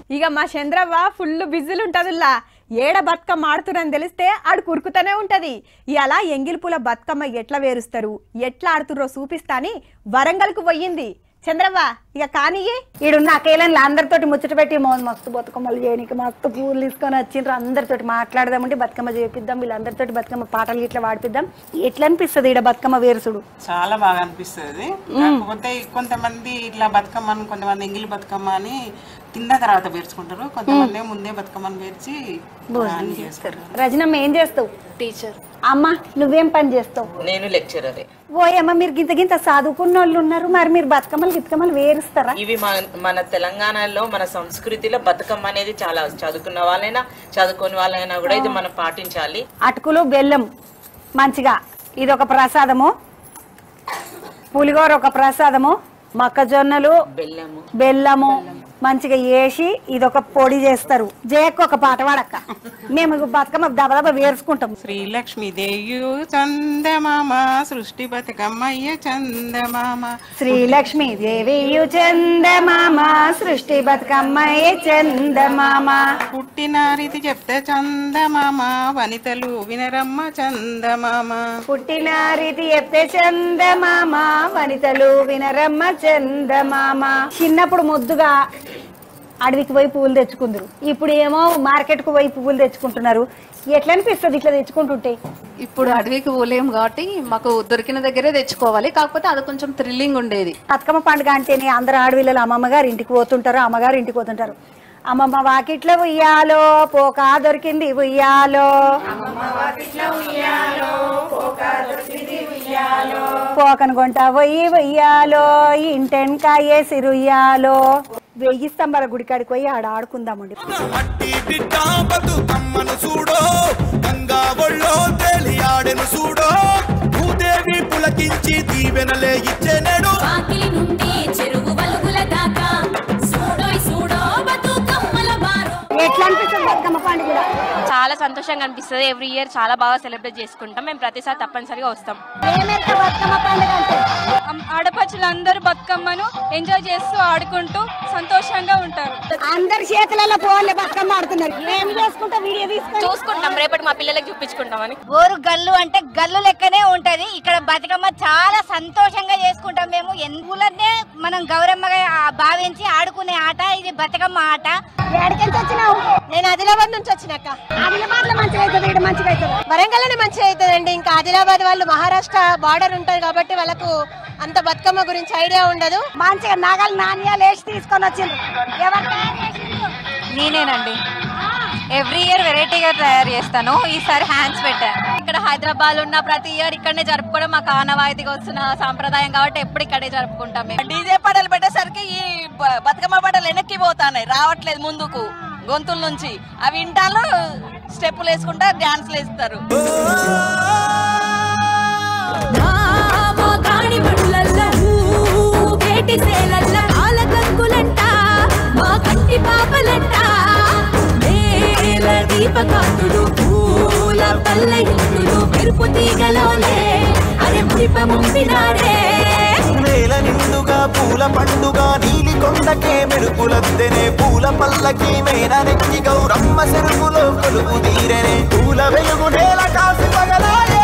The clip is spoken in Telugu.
ఇక మా చంద్రవ్వ ఫుల్ బిజీలు ఉంటదిలా ఏడ బతుకమ్మ ఆడుతురని తెలిస్తే ఆడు కురుకుతూనే ఉంటది ఇలా ఎంగిల్పూల బతుకమ్మ ఎట్లా వేరుస్తారు ఎట్లా ఆడుతుర్రో చూపిస్తాని వరంగల్కు పోయింది చంద్రవ్వ ఇక కానియే ఈడున్న అకేలని అందరితోటి ముచ్చట పెట్టి మో మస్తు బతుకమ్మలు చేయడానికి మస్తు పూలు తీసుకొని వచ్చిండ్రు అందరితోటి మాట్లాడదామంటే బతుకమ్మ చేపిద్దాం వీళ్ళందరితోటి బతుకమ్మ పాటలు ఇట్లా పాడిపిద్దాం ఎట్లా అనిపిస్తుంది ఈడ బతుకమ్మ వేరుసుడు చాలా బాగా అనిపిస్తుంది కాకపోతే కొంతమంది ఇట్లా బతుకమ్మని కొంతమంది ఎంగిలి బతుకమ్మ అని తిన్న తర్వాత పేర్చుకుంటారు కొంతమంది ముందే బతుకమ్మని పేర్చి అన్ని చేస్తారు రజనమ్మ ఏం చేస్తావు టీచర్ అమ్మ నువ్వేం పని చేస్తావు నేను లెక్చరరే ఓయమ్మ మీరు గింత గింత చదువుకున్న వాళ్ళు ఉన్నారు మరి మీరు బతుకమ్మలు గితుకమ్మలు వేరుస్తారా ఇవి మన మన తెలంగాణలో మన సంస్కృతిలో బతుకమ్మ అనేది చాలా చదువుకున్న వాళ్ళైనా చదువుకుని వాళ్ళైనా కూడా ఇది మనం పాటించాలి అటుకులు బెల్లం మంచిగా ఇది ఒక ప్రసాదము పులిగోర ఒక ప్రసాదము మొక్కజొన్నలు బెల్లము బెల్లము మంచిగా వేసి ఇది ఒక పొడి చేస్తారు జయక్క ఒక పాట పాడక్క మేము బతుకమ్మ దబదబ వేరుసుకుంటాం శ్రీలక్ష్మి దేయు చందమామ సృష్టి బతుకమ్మయ్య చందమామ శ్రీలక్ష్మి దేవియు చందమామ సృష్టి బతుకమ్మయ్య చందమామ పుట్టిన రీతి చెప్తే చందమామ వనితలు వినరమ్మ చందమామ పుట్టిన రీతి ఎత్తే చందమామ వనితలు వినరమ్మ చందమామ చిన్నప్పుడు ముద్దుగా అడవికి పోయి పువ్వులు తెచ్చుకుందరు ఇప్పుడు ఏమో మార్కెట్ కు పోయి పువ్వులు తెచ్చుకుంటున్నారు ఎట్లా అనిపిస్తుంది ఇట్లా తెచ్చుకుంటుంటే ఇప్పుడు అడవికి పోలేం కాబట్టి మాకు దొరికిన దగ్గరే తెచ్చుకోవాలి కాకపోతే అది కొంచెం థ్రిల్లింగ్ ఉండేది బతుకమ్మ పండుగ అంటేనే అందరు ఆడవిల్లలు అమ్మమ్మ గారు ఇంటికి పోతుంటారు అమ్మగారు ఇంటికి పోతుంటారు అమ్మమ్మ వాకిట్లో ఉయ్యాలో పోక దొరికింది ఉయ్యాలో పోకను కొంట పోయి ఉయ్యాలో ఇంటెన్కాయేసి రుయ్యాలో వెయ్యి స్తంభాల గుడికాడికి పోయి ఆడ ఆడుకుందామండి మట్టి బిడ్డ బతుకమ్మను చూడో గంగా ఒళ్ళో తేలియాడెను చూడో భూదేవి పులకించి దీవెనలే ఇచ్చెనెడు వాకిలి నుండి చెరువు వలుగుల దాకా సూడోయ్ సూడో బతుకమ్మల బారో ఎట్లా అనిపిస్తుంది బతుకమ్మ పండుగ కూడా? చాలా సంతోషంగా అనిపిస్తుంది ఎవ్రీ ఇయర్ చాలా బాగా సెలబ్రేట్ చేసుకుంటాం మేము ప్రతిసారి తప్పనిసరిగా వస్తాం ఏమెత్త బతుకమ్మ పండుగ అంటే ఆడపడుచులు అందరూ బతుకమ్మను ఎంజాయ్ చేస్తూ ఆడుకుంటూ సంతోషంగా ఉంటారు అందరి చేతులలో పోలే బతుకమ్మ ఆడుతున్నారు ఏం చేసుకుంటా వీడియో తీసుకొని చూసుకుంటాం రేపటి మా పిల్లలకి చూపించుకుంటామని ఊరు గల్లు అంటే గల్లు లెక్కనే ఉంటది ఇక్కడ బతుకమ్మ చాలా సంతోషంగా చేసుకుంటాం మేము ఎందులనే మనం గౌరమ్మగా ఆ భావించి ఆడుకునే ఆట ఇది బతుకమ్మ ఆట ఎక్కడికి వచ్చినావు నేను ఆదిలాబాద్ నుంచి వచ్చినాక ఆదిలాబాద్ లో మంచిగా అవుతుంది ఇక్కడ మంచిగా అవుతుంది వరంగల్లోనే మంచిగా అవుతుందండి ఇంకా ఆదిలాబాద్ వాళ్ళు మహారాష్ట్ర బార్డర్ ఉంటది కాబట్టి వాళ్ళకు అంత బతుకమ్మ గురించి ఐడియా ఉండదు మంచిగా నగలు నాణ్యాలు వేసి తీసుకొని వచ్చిండ్రు ఎవరు తయారు చేసిండ్రు? నేనేనండి ఎవ్రీ ఇయర్ వెరైటీగా తయారు చేస్తాను ఈసారి హ్యాండ్స్ పెట్టాను ఇక్కడ హైదరాబాద్ ఉన్న ప్రతి ఇయర్ ఇక్కడనే జరుపుకోవడం మాకు ఆనవాయితీగా వస్తున్న సాంప్రదాయం కాబట్టి ఎప్పుడు ఇక్కడే జరుపుకుంటాం మేము డీజే పాటలు పెట్టేసరికి ఈ బ- బతుకమ్మ పాటలు వెనక్కి పోతాయి రావట్లేదు ముందుకు గొంతుల నుంచి అవి వింటాలు స్టెప్పులు వేసుకుంటా డాన్స్లు వేస్తారు మా కాణి మడులల్ల గేటి సేలల్ల కాల కంకులంట మా కంటి పాపలంట నేల దీపకాంతులు పూల పల్ల ఇల్లులు మెరుపు తీగలోలే అరే ముడిప ముంపినారే నేల నిండుగా పూల పండుగ నీలి కొండకే మెరుపులద్దెనే పూల పల్లకి మేన నెక్కి గౌరమ్మ సెరుకులో కొలుపు తీరెనే పూల వెలుగు నేల కాసి పగలాయే